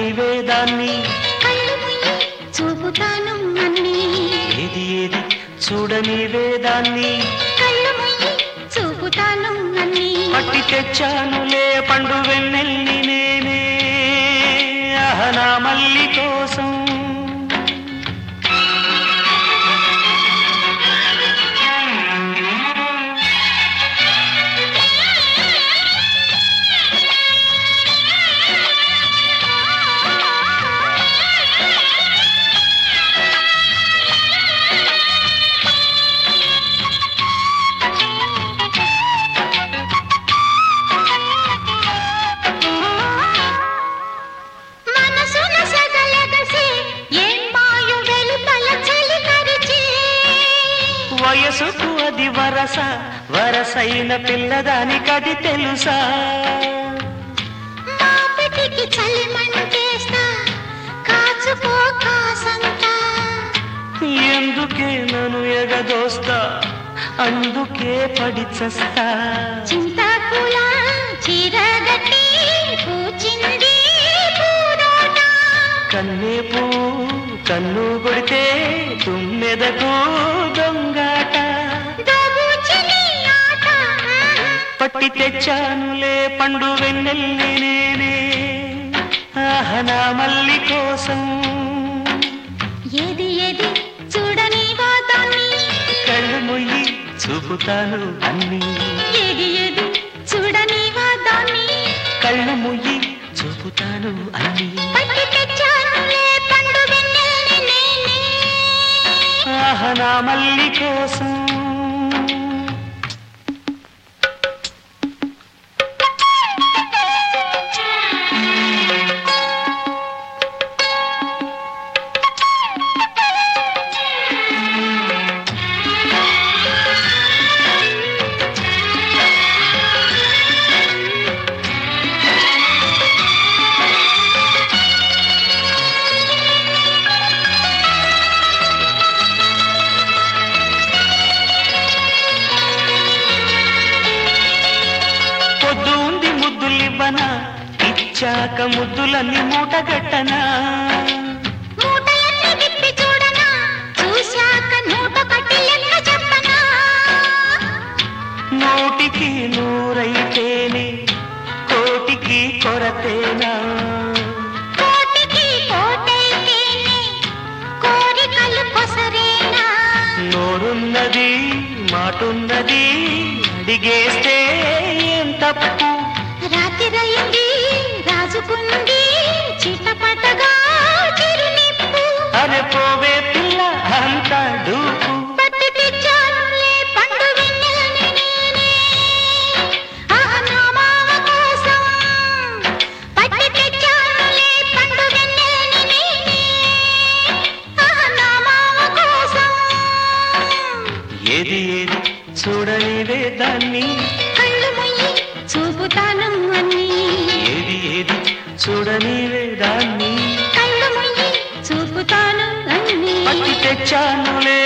చూడనివే దాన్ని కళ్ళు మూయి చూపుతాను అన్నీ ఏది ఏది చూడనివే దాన్ని కళ్ళు మూయి చూపుతాను అన్నీ పట్టి తెచ్చానులే పండు వెన్నెల్ని నేనే అహనా మల్లి కోసం మనసున సగలగసి ఏం మాయు వెలుపల చలి కరిచి వయసుకు అది వరస వరసైన పిల్లదానికది తెలుసా మాపటికి చలి మంటేస్తా కాచుకో కాసంతా ఎందుకే నన్ను ఎగదోస్తా అందుకే పడి చస్తా చింతాకుల చీరగట్టి పూచింది పూరోట కన్నే పూ కన్ను కొడితే తుమ్మెదకు దొంగాట దోబూచిని ఆట పట్టి తెచ్చానులే పండు వెన్నెల్ని నేనే ఆహనా మల్లి కోసం ఏది ఏది చూడని వాతాన్ని కళ్ళు మొయ్యి చూపుతాను అన్నీ ఏది ఏది చూడని వాతాన్ని కళ్ళు ముయ్యి చూపుతాను అన్నీ పట్టి తెచ్చానులే పండు వెన్నెల్ని నేనే ఆహనా మల్లి కోసం పొద్దు ఉంది ముద్దులివ్వనా ఇచ్చాక ముద్దులన్నీ మూటగట్టనా మూటలన్నీ విప్పి చూడనా చూశాక నూట కట్టి లెక్క చెప్పనా నోటికి నూరైతేనే కోటికి కొరతేనా కోటికి కోటైతేనే కోరికలు కొసరేనా నోరున్నది మాటున్నది అడిగేస్తే ఏం తప్పు రాత్రిరయింది రాజుకుంది చిటపటగా చిరునిప్పు అరే పోవే పిల్ల అంత డూపు పట్టి తెచ్చానులే పండు వెన్నెలని నేనే ఆ నా మామ కోసం పట్టి తెచ్చానులే పండు వెన్నెలని నేనే ఆ నా మామ కోసం ఏది ఏది చూడనివే దాన్ని కళ్ళు మొయ్యి చూపుతాను అన్నీ ఏది ఏది చూడనివే దాన్ని కళ్ళు మొయ్యి చూపుతాను అన్నీ పట్టి తెచ్చానులే